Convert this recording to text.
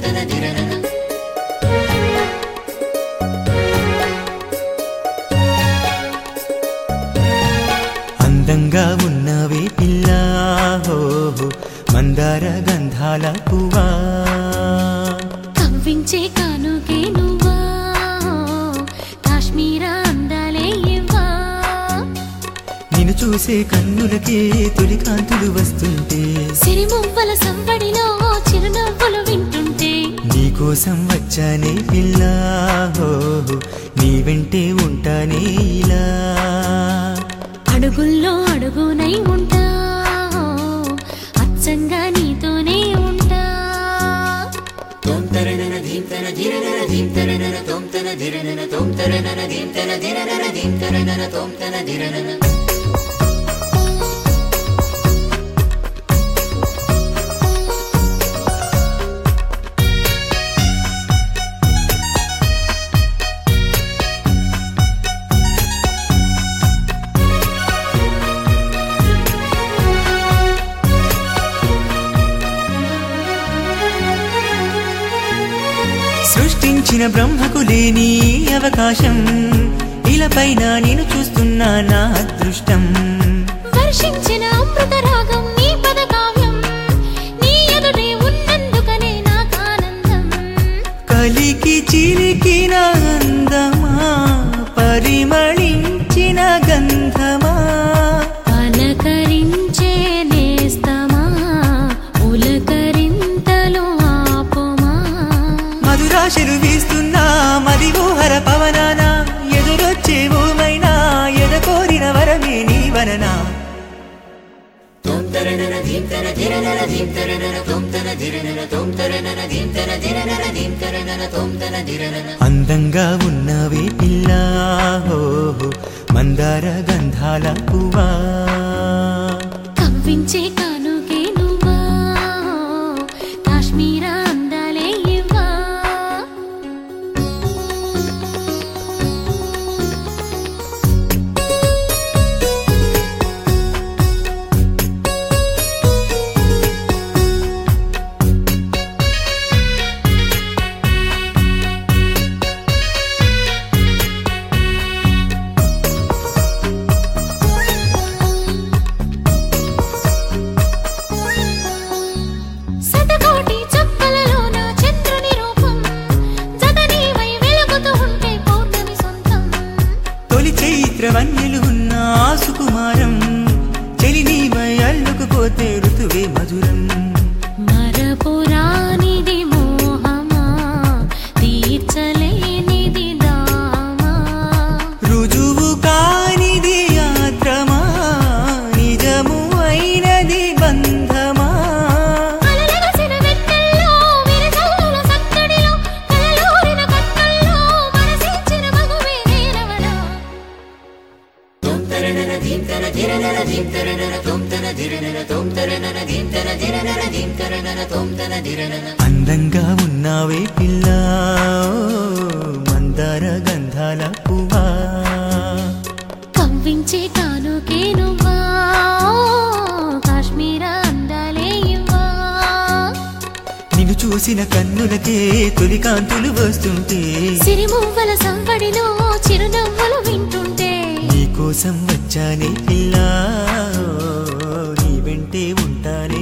అందంగా ఉన్నవే పిల్లా హో మందార గంధాల పువ్వా కవ్వించే కానుకే నువ్వా కాశ్మీర అందాలే ఇవ్వా నిన్ను చూసే కన్నులకే తొలి కాంతులు వస్తుంటే సిరిమువ్వల సంబడిలో చిరునవ్వులు వింటుంటే నీకోసం వచ్చానే పిల్లా హో నీ వెంటే ఉంటానే ఇలా అడుగుల్లో అడుగునై ఉంటా అచ్చంగా నీతోనే ఉంటా సృష్టించిన బ్రహ్మకు లేని అవకాశం ఇలపైన నేను చూస్తున్నా నా అదృష్టం వర్షించిన అమృత రాగం నీ పద కావ్యం నీ ఎదుటే ఉన్నందుకనే నాకానందం కలికి చిలికిన అందమా పరిమళించిన గంధమా పలకరించే నేస్తమా ఉలకరింతలు ఆపుమా మధురాశలు వీస్తున్నా మది ఊహర పవనాన ఎదురొచ్చే ఊమైనా ఎద కోరిన వరమే నీ వననా అందంగా ఉన్నవే పిల్లా హో మందార గంధాల పువ్వా కవ్వించే కానుకే నువ్వా కాశ్మీర అందాలే ఇవ్వా శతకోటి చుక్కలలోన చంద్రుని రూపం జతనీవై వెలుగుతూ ఉంటే పౌర్ణమి సొంతం తొలి చైత్ర వన్యలు ఉన్న ఆ సుకుమారం చెలి నీవై అల్లుకుపోతే ఋతువే మధురం మరపురానిది మోహమా తీర్చలేనిది దామా రుజువు కానిది యాత్రమా నిజము అయినది బంధమా అలలగసిన వెన్నెల్లో విరజల్లుల సందడిలో కలలోరిన కన్నుల్లో మనసించిన మగువే నేనవనా అందంగా ఉన్నావే పిల్లా మందార గంధాల పువ్వా కవ్వించే కానుకే నువ్వా కాశ్మీర అందాలే ఇవ్వా నిన్ను చూసిన కన్నులకే తొలి కాంతులు వస్తుంటే సిరిమువ్వల సంబడిలో చిరునవ్వులు వింటుంటే నీకోసం వచ్చానే పిల్లా నీ వెంటే ఉంటానే